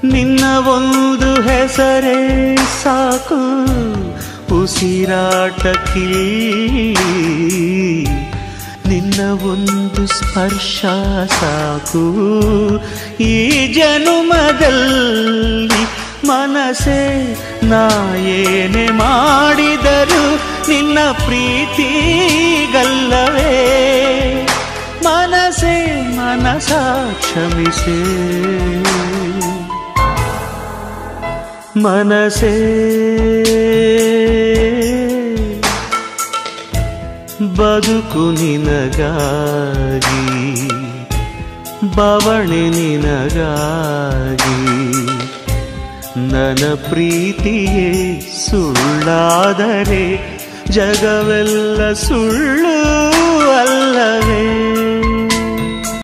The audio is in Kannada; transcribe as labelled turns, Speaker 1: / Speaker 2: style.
Speaker 1: ನಿನ್ನ ಒಂದು ಹೆಸರೇ ಸಾಕು ಉಸಿರಾಟಕ್ಕೆ ನಿನ್ನ ಒಂದು ಸ್ಪರ್ಶ ಸಾಕು ಈ ಜನುಮದಲ್ಲಿ ಮನಸೆ ನಾ ಏನೇ ಮಾಡಿದರು ನಿನ್ನ ಪ್ರೀತಿಗಲ್ಲವೇ ಮನಸೆ ಮನಸ ಕ್ಷಮಿಸೆ ಮನಸೇ ಬದುಕು ನಿನಗಾಗಿ ಬವಣೆ ನಿನಗಾಗಿ ನನ್ನ ಪ್ರೀತಿಯೇ ಸುಳ್ಳಾದರೆ ಜಗವೆಲ್ಲ ಸುಳ್ಳು ಅಲ್ಲವೇ